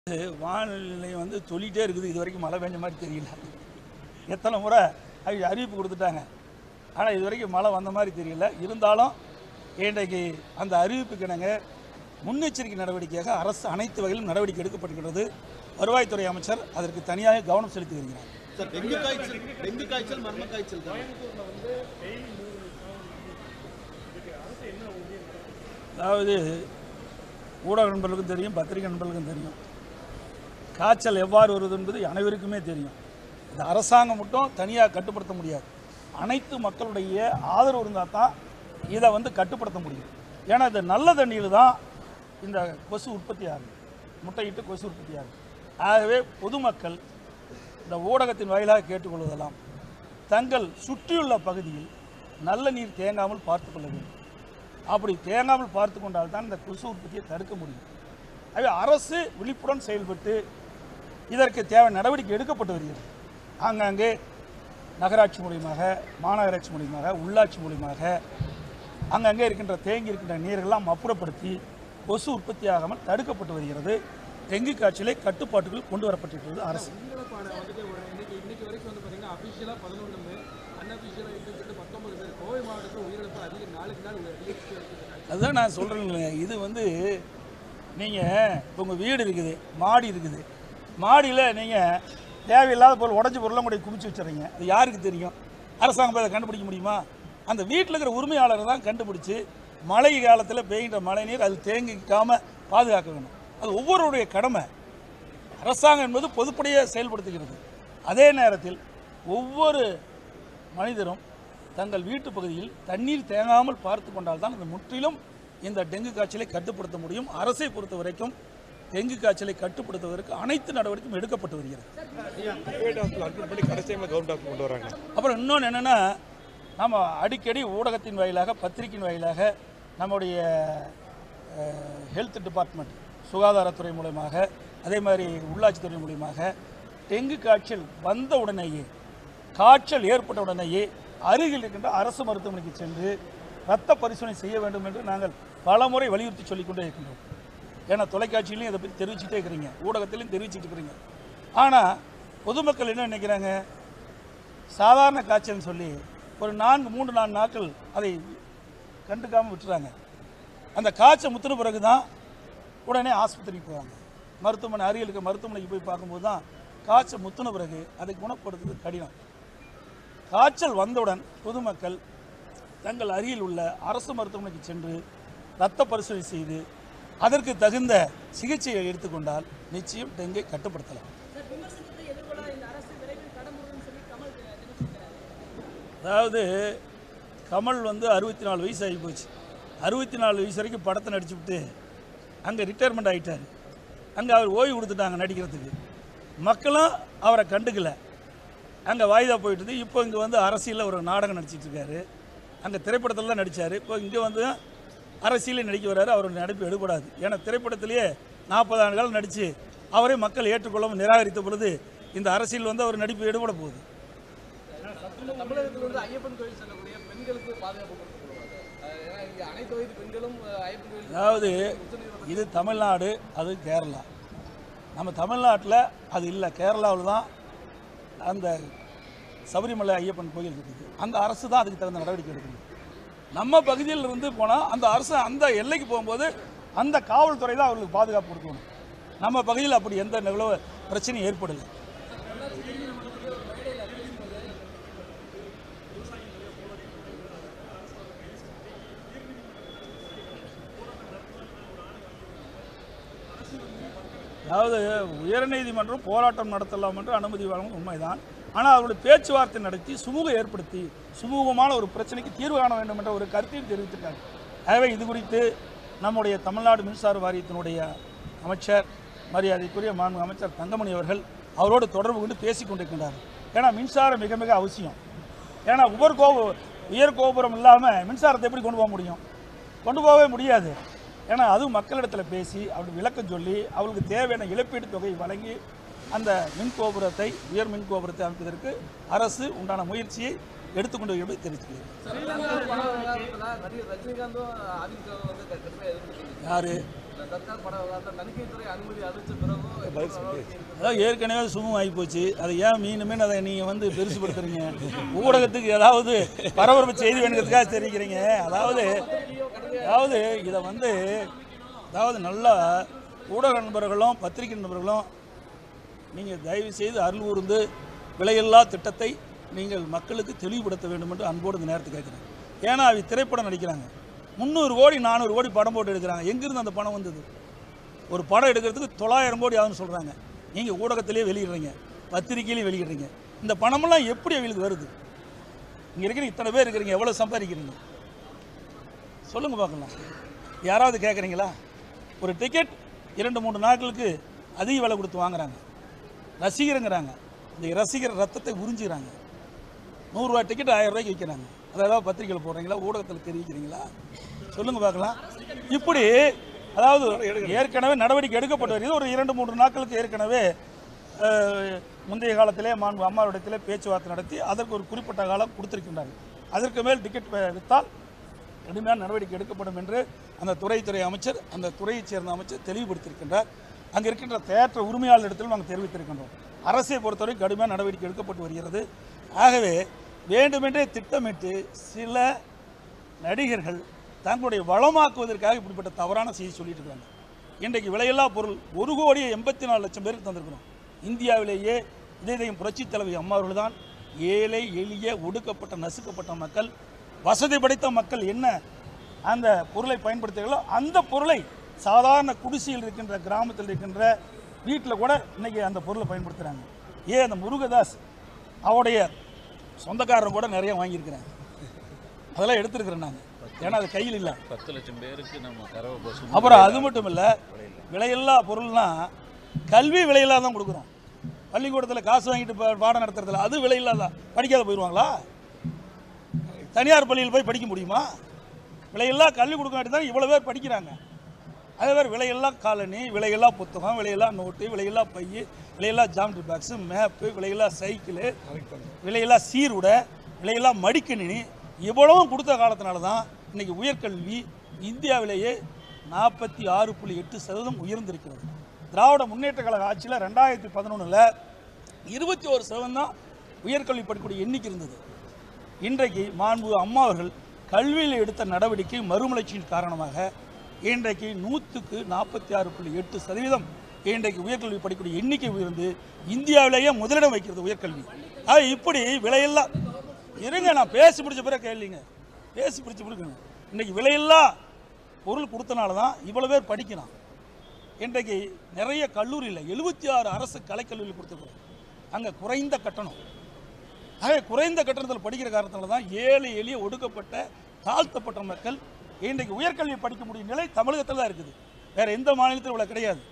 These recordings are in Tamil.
வானிலை வந்து சொல்லிகிட்டே இருக்குது இது வரைக்கும் மழை பெஞ்ச மாதிரி தெரியல எத்தனை முறை அவங்க அறிவிப்பு கொடுத்துட்டாங்க ஆனால் இது வரைக்கும் மழை வந்த மாதிரி தெரியல இருந்தாலும் இன்றைக்கு அந்த அறிவிப்புக்கு இணங்க முன்னெச்சரிக்கை நடவடிக்கையாக அரசு அனைத்து வகையிலும் நடவடிக்கை எடுக்கப்பட்டிருக்கிறது வருவாய்த்துறை அமைச்சர் அதற்கு தனியாக கவனம் செலுத்தி வருகிறார் சார் டெங்கு காய்ச்சல் டெங்கு காய்ச்சல் மர்ம காய்ச்சல் தான் அதாவது ஊடக நண்பர்களுக்கும் தெரியும் பத்திரிகை நண்பர்களுக்கும் தெரியும் காய்ச்சல் எவ்வாறு வருவது என்பது அனைவருக்குமே தெரியும் இது அரசாங்கம் மட்டும் தனியாக கட்டுப்படுத்த முடியாது அனைத்து மக்களுடைய ஆதரவு இருந்தால் தான் இதை வந்து கட்டுப்படுத்த முடியும் ஏன்னா இது நல்ல தண்ணியில் தான் இந்த கொசு உற்பத்தி ஆகுது முட்டையிட்டு கொசு உற்பத்தி ஆகுது ஆகவே பொதுமக்கள் இந்த ஊடகத்தின் வாயிலாக கேட்டுக்கொள்வதெல்லாம் தங்கள் சுற்றியுள்ள பகுதியில் நல்ல நீர் தேங்காமல் பார்த்துக் கொள்ள வேண்டும் அப்படி தேங்காமல் பார்த்து கொண்டால் தான் இந்த கொசு உற்பத்தியை தடுக்க முடியும் ஆகவே அரசு விழிப்புடன் செயல்பட்டு இதற்கு தேவை நடவடிக்கை எடுக்கப்பட்டு வருகிறது ஆங்காங்கே நகராட்சி மூலியமாக மாநகராட்சி மூலியமாக உள்ளாட்சி மூலியமாக அங்கங்கே இருக்கின்ற தேங்கி இருக்கின்ற நீரெல்லாம் அப்புறப்படுத்தி கொசு உற்பத்தியாகாமல் தடுக்கப்பட்டு வருகிறது டெங்கு காய்ச்சலை கட்டுப்பாட்டுக்குள் கொண்டு வரப்பட்டிருக்கிறது அரசு சிங்களப்பாடை வந்துட்டு ஒரு இன்னைக்கு இன்னைக்கு வரைக்கும் வந்து பார்த்தீங்கன்னா அஃபிஷியலாக பதினொன்று பேர் அன்அஃபிஷியலாக இருந்துட்டு பத்தொன்பது பேர் கோவை மாவட்டத்தில் உயிரிழப்பு அதிக நாளுக்கு நாள் அதிகரிச்சு வருகிறது அதுதான் நான் சொல்கிறேன் இது வந்து நீங்கள் இப்போ உங்கள் வீடு இருக்குது மாடி இருக்குது மாடியில் நீங்கள் தேவையில்லாத பொருள் உடஞ்ச பொருளை கூட குமிச்சு வச்சுறீங்க அது யாருக்கு தெரியும் அரசாங்கம் போய் அதை கண்டுபிடிக்க முடியுமா அந்த வீட்டில் இருக்கிற உரிமையாளரை தான் கண்டுபிடிச்சி மழை காலத்தில் பெய்கின்ற மழை நீர் அது தேங்கிக்காமல் பாதுகாக்க வேணும் அது ஒவ்வொருவருடைய கடமை அரசாங்கம் என்பது பொதுப்படையாக செயல்படுத்துகிறது அதே நேரத்தில் ஒவ்வொரு மனிதரும் தங்கள் வீட்டு பகுதியில் தண்ணீர் தேங்காமல் பார்த்து கொண்டால்தான் அது முற்றிலும் இந்த டெங்கு காய்ச்சலை கட்டுப்படுத்த முடியும் அரசை பொறுத்த வரைக்கும் டெங்கு காய்ச்சலை கட்டுப்படுத்துவதற்கு அனைத்து நடவடிக்கையும் எடுக்கப்பட்டு வருகிறது பிரைவேட் ஹாஸ்பிட்டல் அட்மிட் பண்ணி கடைசி டைமில் கவர்மெண்ட் ஹாஸ்பிட்டல் கொண்டு வராங்க அப்புறம் இன்னொன்று என்னென்னா நம்ம அடிக்கடி ஊடகத்தின் வாயிலாக பத்திரிகையின் வாயிலாக நம்முடைய ஹெல்த் டிபார்ட்மெண்ட் சுகாதாரத்துறை மூலமாக அதே மாதிரி உள்ளாட்சித்துறை மூலியமாக டெங்கு காய்ச்சல் வந்த உடனேயே காய்ச்சல் ஏற்பட்ட உடனேயே அருகில் இருக்கின்ற அரசு மருத்துவமனைக்கு சென்று இரத்த பரிசோதனை செய்ய வேண்டும் என்று நாங்கள் பலமுறை வலியுறுத்தி சொல்லிக்கொண்டே இருக்கின்றோம் ஏன்னா தொலைக்காட்சியிலையும் இதை பற்றி தெரிவிச்சுட்டே இருக்கிறீங்க ஊடகத்திலையும் தெரிவிச்சுட்டு இருக்கிறீங்க ஆனால் பொதுமக்கள் என்ன நினைக்கிறாங்க சாதாரண காய்ச்சல்னு சொல்லி ஒரு நான்கு மூன்று நான்கு நாட்கள் அதை கண்டுக்காமல் விட்டுறாங்க அந்த காய்ச்சல் முத்தின பிறகு தான் உடனே ஆஸ்பத்திரிக்கு போவாங்க மருத்துவமனை அருகில் இருக்க மருத்துவமனைக்கு போய் பார்க்கும்போது தான் காய்ச்சல் முத்தின பிறகு அதை குணப்படுத்துறது கடினம் காய்ச்சல் வந்தவுடன் பொதுமக்கள் தங்கள் அருகில் உள்ள அரசு மருத்துவமனைக்கு சென்று இரத்த பரிசோதனை செய்து அதற்கு தகுந்த சிகிச்சையை எடுத்துக்கொண்டால் நிச்சயம் டெங்கை கட்டுப்படுத்தலாம் அதாவது கமல் வந்து அறுபத்தி நாலு வயசு ஆகி போச்சு அறுபத்தி நாலு வயசு வரைக்கும் படத்தை நடிச்சுவிட்டு அங்கே ரிட்டையர்மெண்ட் ஆகிட்டார் அங்கே அவர் ஓய்வு கொடுத்துட்டாங்க நடிக்கிறதுக்கு மக்களும் அவரை கண்டுக்கல அங்கே வாய்தா போயிட்டுது இப்போ இங்கே வந்து அரசியலில் ஒரு நாடகம் நடிச்சிட்டு இருக்காரு அங்கே திரைப்படத்தில் தான் நடித்தார் இப்போ இங்கே வந்து அரசியலில் நடிக்க வர்றாரு அவர் நடிப்பு எடுபடாது ஏன்னா திரைப்படத்திலேயே நாற்பது ஆண்டு காலம் நடித்து அவரே மக்கள் ஏற்றுக்கொள்ளாமல் நிராகரித்த பொழுது இந்த அரசியல் வந்து அவர் நடிப்பு எடுபட போகுது தமிழகத்தில் வந்து ஐயப்பன் கோயில் செல்லக்கூடிய பெண்களுக்கு பாதுகாப்பு கொடுக்கப்படுவாங்க ஏன்னா இங்கே அனைத்து வயது பெண்களும் அஹ், ஐயப்பன் கோயில் அதாவது இது தமிழ்நாடு அது கேரளா நம்ம தமிழ்நாட்டில் அது இல்லை கேரளாவில் தான் அந்த சபரிமலை ஐயப்பன் கோயில் இருக்குது அந்த அரசு தான் அதுக்கு தகுந்த நடவடிக்கை எடுக்கணும் நம்ம பகுதியில் இருந்து போனால் அந்த அரசு அந்த எல்லைக்கு போகும்போது அந்த காவல்துறை தான் அவர்களுக்கு பாதுகாப்பு கொடுக்கணும் நம்ம பகுதியில் அப்படி எந்த நிலவ பிரச்சனையும் ஏற்படலை அதாவது உயர்நீதிமன்றம் போராட்டம் நடத்தலாம் என்று அனுமதி வழங்கும் உண்மைதான் ஆனால் அவருடைய பேச்சுவார்த்தை நடத்தி சுமூகம் ஏற்படுத்தி சுமூகமான ஒரு பிரச்சனைக்கு தீர்வு காண வேண்டும் என்ற ஒரு கருத்தையும் தெரிவித்திருக்காங்க ஆகவே இது குறித்து நம்முடைய தமிழ்நாடு மின்சார வாரியத்தினுடைய அமைச்சர் மரியாதைக்குரிய மாண்பு அமைச்சர் தங்கமணி அவர்கள் அவரோடு தொடர்பு கொண்டு பேசிக் கொண்டிருக்கின்றார் ஏன்னா மின்சாரம் மிக மிக அவசியம் ஏன்னா உபர் கோபு உயர் கோபுரம் இல்லாமல் மின்சாரத்தை எப்படி கொண்டு போக முடியும் கொண்டு போகவே முடியாது ஏன்னா அதுவும் மக்களிடத்தில் பேசி அப்படி விளக்கம் சொல்லி அவங்களுக்கு தேவையான இழப்பீட்டுத் தொகை வழங்கி அந்த மின் கோபுரத்தை உயர் மின் கோபுரத்தை அமைப்பதற்கு அரசு உண்டான முயற்சியை எடுத்துக்கொண்டு வருவதை தெரிவித்துள்ளது நடிகர் ரஜினிகாந்தும் ஆதித்யாவும் வந்து கடுமையாக எதிர்ப்பு யார் சர்க்கார் பட விவகாரத்தை தணிக்கைத்துறை அனுமதி அளிச்ச பிறகும் பதில் சொல்லி அதாவது ஏற்கனவே சுமம் ஆகி போச்சு அதை ஏன் மீன் மீன் அதை நீங்கள் வந்து பெருசுபடுத்துறீங்க ஊடகத்துக்கு ஏதாவது பரபரப்பு செய்தி வேணுங்கிறதுக்காக தெரிவிக்கிறீங்க அதாவது அதாவது இதை வந்து அதாவது நல்லா ஊடக நண்பர்களும் பத்திரிகை நண்பர்களும் நீங்கள் தயவு செய்து அருள் கூர்ந்து விலையில்லா திட்டத்தை நீங்கள் மக்களுக்கு தெளிவுபடுத்த வேண்டும் என்று அன்போடு இந்த நேரத்தை கேட்குறேன் ஏன்னா அவங்க திரைப்படம் நடிக்கிறாங்க முந்நூறு கோடி நானூறு கோடி படம் போட்டு எடுக்கிறாங்க எங்கிருந்து அந்த பணம் வந்தது ஒரு படம் எடுக்கிறதுக்கு தொள்ளாயிரம் கோடி ஆகுதுன்னு சொல்கிறாங்க நீங்கள் ஊடகத்திலே வெளியிடுறீங்க பத்திரிக்கையிலையும் வெளியிடுறீங்க இந்த பணமெல்லாம் எப்படி அவங்களுக்கு வருது இங்கே இருக்கிற இத்தனை பேர் இருக்கிறீங்க எவ்வளோ சம்பாதிக்கிறீங்க சொல்லுங்க பார்க்கலாம் யாராவது கேட்குறீங்களா ஒரு டிக்கெட் இரண்டு மூன்று நாட்களுக்கு அதிக விலை கொடுத்து வாங்குறாங்க ரசிகருங்கிறாங்க இந்த ரசிகர் ரத்தத்தை உறிஞ்சுக்கிறாங்க நூறுரூவா டிக்கெட் ஆயிரம் ரூபாய்க்கு விற்கிறாங்க அதை ஏதாவது பத்திரிக்கையில் போடுறீங்களா ஊடகத்தில் தெரிவிக்கிறீங்களா சொல்லுங்க பார்க்கலாம் இப்படி அதாவது ஏற்கனவே நடவடிக்கை எடுக்கப்பட்டு வருகிறது ஒரு இரண்டு மூன்று நாட்களுக்கு ஏற்கனவே அஹ், முந்தைய காலத்திலே மாண்பு அம்மாவிடத்திலே பேச்சுவார்த்தை நடத்தி அதற்கு ஒரு குறிப்பிட்ட காலம் கொடுத்திருக்கின்றார்கள் அதற்கு மேல் டிக்கெட் வி- விற்றால் கடுமையான நடவடிக்கை எடுக்கப்படும் என்று அந்த துறைத்துறை அமைச்சர் அந்த துறையைச் சேர்ந்த அமைச்சர் தெளிவுபடுத்தியிருக்கின்றார் அங்கே இருக்கின்ற தேட்டர் உரிமையாளரிடத்தில் நாங்கள் தெரிவித்திருக்கின்றோம் அரசை பொறுத்தவரை கடுமையான நடவடிக்கை எடுக்கப்பட்டு வருகிறது ஆகவே வேண்டுமென்றே திட்டமிட்டு சில நடிகர்கள் தங்களுடைய வளமாக்குவதற்காக இப்படிப்பட்ட தவறான செய்தி சொல்லிட்டு இருக்காங்க இன்றைக்கு விலையில்லா பொருள் ஒரு கோடியே எண்பத்தி நாலு லட்சம் பேருக்கு தந்திருக்கிறோம் இந்தியாவிலேயே இதயம் புரட்சி தலைவி அம்மா அவர்கள் தான் ஏழை எளிய ஒடுக்கப்பட்ட நசுக்கப்பட்ட மக்கள் வசதி படைத்த மக்கள் என்ன அந்த பொருளை பயன்படுத்துகிறார்களோ அந்த பொருளை சாதாரண குடிசையில் இருக்கின்ற கிராமத்தில் இருக்கின்ற வீட்டில் கூட இன்னைக்கு அந்த பொருளை பயன்படுத்துகிறாங்க ஏன் அந்த முருகதாஸ் அவருடைய சொந்தக்காரர் கூட நிறைய வாங்கியிருக்கிறாங்க அதெல்லாம் எடுத்திருக்கிறேன் நாங்கள் ஏன்னா அது கையில் இல்லை பத்து லட்சம் பேருக்கு நம்ம கறவை பசு அப்புறம் அது மட்டும் இல்லை விலையில்லா பொருள்னா கல்வி விலையில்லா தான் கொடுக்குறோம் பள்ளிக்கூடத்தில் காசு வாங்கிட்டு பா- பாடம் நடத்துறதுல அது விலையில்லா தான் படிக்காத போயிடுவாங்களா தனியார் பள்ளியில் போய் படிக்க முடியுமா விலையில்லா கல்வி கொடுக்காட்டி தான் இவ்வளோ பேர் படிக்கிறாங்க அதே மாதிரி விலையில்லா காலனி விலையில்லா புத்தகம் விலையில்லா நோட்டு விலையில்லா பை விலையில்லா ஜாமெட்ரி பாக்ஸு மேப்பு விலையில்லா சைக்கிளு விலையில்லா சீருடை விலையில்லா மடிக்கணினி இவ்வளவும் கொடுத்த காலத்தினால தான் இன்னைக்கு உயர்கல்வி இந்தியாவிலேயே நாற்பத்தி ஆறு புள்ளி எட்டு சதவீதம் உயர்ந்திருக்கிறது திராவிட முன்னேற்ற கழக ஆட்சியில் ரெண்டாயிரத்தி பதினொன்றில் இருபத்தி ஒரு சதவீதம் தான் உயர்கல்வி படிக்கக்கூடிய எண்ணிக்கை இருந்தது இன்றைக்கு மாண்பு அம்மா அவர்கள் கல்வியில் எடுத்த நடவடிக்கை மறுமலர்ச்சியின் காரணமாக இன்றைக்கு நூற்றுக்கு நாற்பத்தி ஆறு புள்ளி எட்டு சதவீதம் இன்றைக்கு உயர்கல்வி படிக்கக்கூடிய எண்ணிக்கை உயர்ந்து இந்தியாவிலேயே முதலிடம் வைக்கிறது உயர்கல்வி ஆக இப்படி விலையில்லா இருங்க நான் பேசி முடிச்ச பிறகு கேள்விங்க பேசி பிடிச்ச பிறகு இன்னைக்கு விலையில்லா பொருள் கொடுத்தனால தான் இவ்வளோ பேர் படிக்கிறான் இன்றைக்கு நிறைய கல்லூரியில் எழுபத்தி ஆறு அரசு கலைக்கல்லூரியில் கொடுத்துருக்குறோம் அங்கே குறைந்த கட்டணம் ஆகவே குறைந்த கட்டணத்தில் படிக்கிற காரணத்தினால தான் ஏழை எளிய ஒடுக்கப்பட்ட தாழ்த்தப்பட்ட மக்கள் இன்றைக்கு உயர்கல்வி படிக்க முடியும் நிலை தமிழகத்தில் தான் இருக்குது வேறு எந்த மாநிலத்திலும் இவ்வளோ கிடையாது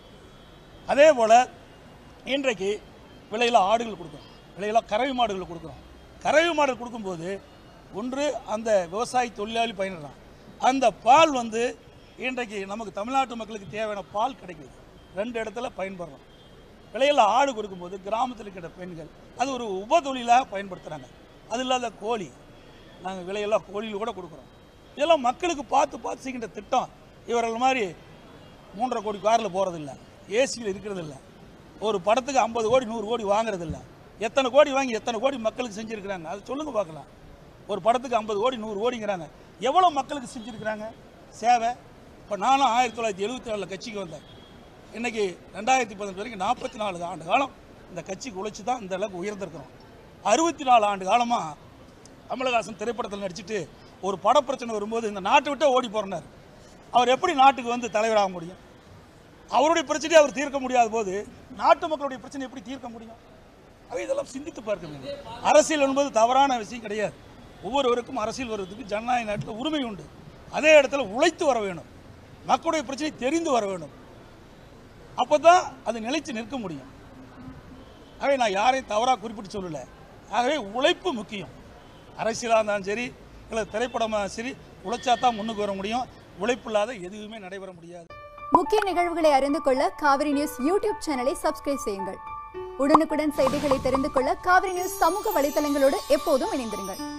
அதே போல் இன்றைக்கு விலையில் ஆடுகள் கொடுக்குறோம் விலையில் கறவை மாடுகள் கொடுக்குறோம் கறவை மாடுகள் கொடுக்கும்போது ஒன்று அந்த விவசாயி தொழிலாளி பயனிடுறான் அந்த பால் வந்து இன்றைக்கு நமக்கு தமிழ்நாட்டு மக்களுக்கு தேவையான பால் கிடைக்குது ரெண்டு இடத்துல பயன்படுறோம் விலையில் ஆடு கொடுக்கும்போது கிராமத்தில் இருக்கிற பெண்கள் அது ஒரு உபதொழிலாக பயன்படுத்துகிறாங்க அது இல்லாத கோழி நாங்கள் விலையெல்லாம் கோழியில் கூட கொடுக்குறோம் இதெல்லாம் மக்களுக்கு பார்த்து பார்த்து செய்கின்ற திட்டம் இவர்கள் மாதிரி மூன்றரை கோடி காரில் போகிறதில்ல ஏசியில் இருக்கிறதில்ல ஒரு படத்துக்கு ஐம்பது கோடி நூறு கோடி வாங்குறதில்ல எத்தனை கோடி வாங்கி எத்தனை கோடி மக்களுக்கு செஞ்சுருக்கிறாங்க அது சொல்லுங்க பார்க்கலாம் ஒரு படத்துக்கு ஐம்பது கோடி நூறு கோடிங்கிறாங்க எவ்வளோ மக்களுக்கு செஞ்சுருக்கிறாங்க சேவை இப்போ நானும் ஆயிரத்தி தொள்ளாயிரத்தி எழுபத்தி நாலில் கட்சிக்கு வந்தேன் இன்னைக்கு ரெண்டாயிரத்தி பதினெட்டு வரைக்கும் நாற்பத்தி நாலு ஆண்டு காலம் இந்த கட்சிக்கு உழைச்சி தான் இந்த அளவுக்கு உயர்ந்திருக்கிறோம் அறுபத்தி நாலு ஆண்டு காலமாக கமலஹாசன் திரைப்படத்தில் நடிச்சிட்டு ஒரு பட பிரச்சனை வரும்போது இந்த நாட்டை விட்டே ஓடி போறனார் அவர் எப்படி நாட்டுக்கு வந்து தலைவராக முடியும் அவருடைய பிரச்சனையை அவர் தீர்க்க முடியாத போது நாட்டு மக்களுடைய பிரச்சனை எப்படி தீர்க்க முடியும் அவை இதெல்லாம் சிந்தித்து பார்க்க வேண்டும் அரசியல் என்பது தவறான விஷயம் கிடையாது ஒவ்வொருவருக்கும் அரசியல் வருவதற்கு ஜனநாயக நாட்டில் உரிமை உண்டு அதே இடத்துல உழைத்து வர வேணும் மக்களுடைய பிரச்சனை தெரிந்து வர வேண்டும் அப்போ தான் அது நிலைத்து நிற்க முடியும் ஆகவே நான் யாரையும் தவறாக குறிப்பிட்டு சொல்லலை ஆகவே உழைப்பு முக்கியம் அரசியலாக இருந்தாலும் சரி இல்லை திரைப்படமாக சரி உழைச்சா தான் முன்னுக்கு வர முடியும் உழைப்பு இல்லாத எதுவுமே நடைபெற முடியாது முக்கிய நிகழ்வுகளை அறிந்து கொள்ள காவிரி நியூஸ் யூடியூப் சேனலை சப்ஸ்கிரைப் செய்யுங்கள் உடனுக்குடன் செய்திகளை தெரிந்து கொள்ள காவிரி நியூஸ் சமூக வலைதளங்களோடு எப்போதும் இணைந்திருங்கள்